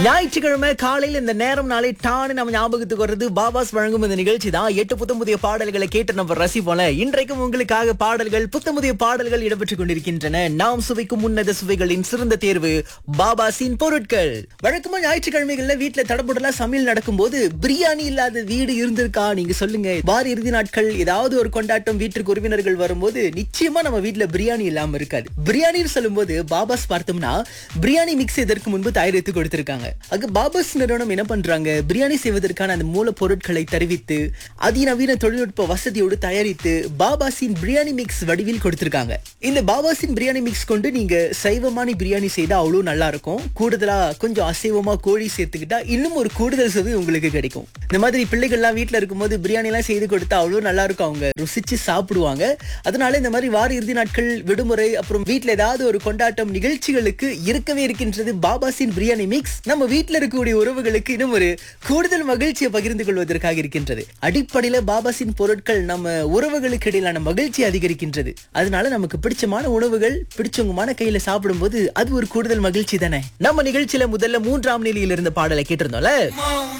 ஞாயிற்றுக்கிழமை காலையில் இந்த நேரம் நாளை டான்னு நம்ம ஞாபகத்துக்கு வர்றது பாபாஸ் வழங்கும் இந்த நிகழ்ச்சி தான் எட்டு புத்தம் புதிய பாடல்களை கேட்டு நம்ம ரசிப்போல இன்றைக்கும் உங்களுக்காக பாடல்கள் புத்தம் புதிய பாடல்கள் இடம்பெற்றுக் கொண்டிருக்கின்றன நாம் சுவைக்கும் உன்னத சுவைகளின் சிறந்த தேர்வு பாபாசின் பொருட்கள் வழக்கமா ஞாயிற்றுக்கிழமைகள்ல வீட்டுல தடபுடலா சமையல் நடக்கும்போது பிரியாணி இல்லாத வீடு இருந்திருக்கா நீங்க சொல்லுங்க வார இறுதி நாட்கள் ஏதாவது ஒரு கொண்டாட்டம் வீட்டிற்கு உறவினர்கள் வரும்போது நிச்சயமா நம்ம வீட்ல பிரியாணி இல்லாம இருக்காது பிரியாணின்னு சொல்லும்போது பாபாஸ் பார்த்தோம்னா பிரியாணி மிக்ஸ் இதற்கு முன்பு தயாரித்து கொடுத்திருக்காங்க அங்க பாபாஸ் நிறுவனம் என்ன பண்றாங்க பிரியாணி செய்வதற்கான அந்த மூலப்பொருட்களை தெரிவித்து அதிநவீன தொழில்நுட்ப வசதியோடு தயாரித்து பாபாஸின் பிரியாணி மிக்ஸ் வடிவில் கொடுத்திருக்காங்க இந்த பாபாஸின் பிரியாணி மிக்ஸ் கொண்டு நீங்க சைவமான பிரியாணி செய்தா அவ்வளவு நல்லா இருக்கும் கூடுதலா கொஞ்சம் அசைவமா கோழி சேர்த்துக்கிட்டா இன்னும் ஒரு கூடுதல் சுவை உங்களுக்கு கிடைக்கும் இந்த மாதிரி பிள்ளைகள்லாம் வீட்ல இருக்கும்போது பிரியாணி எல்லாம் செய்து கொடுத்தா அவ்வளவு நல்லா இருக்கும் அவங்க ருசிச்சு சாப்பிடுவாங்க அதனால இந்த மாதிரி வார இறுதி நாட்கள் விடுமுறை அப்புறம் வீட்ல ஏதாவது ஒரு கொண்டாட்டம் நிகழ்ச்சிகளுக்கு இருக்கவே இருக்கின்றது பாபாஸின் பிரியாணி மிக்ஸ் நம்ம வீட்ல இருக்கக்கூடிய உறவுகளுக்கு இன்னும் ஒரு கூடுதல் மகிழ்ச்சியை பகிர்ந்து கொள்வதற்காக இருக்கின்றது அடிப்படையில பாபாஸின் பொருட்கள் நம்ம உறவுகளுக்கு இடையிலான மகிழ்ச்சி அதிகரிக்கின்றது அதனால நமக்கு பிடிச்சமான உணவுகள் பிடிச்சவங்கமான கையில சாப்பிடும்போது அது ஒரு கூடுதல் மகிழ்ச்சி தானே நம்ம நிகழ்ச்சியில முதல்ல மூன்றாம் நிலையில் இருந்த பாடலை கேட்டிருந்தோம்ல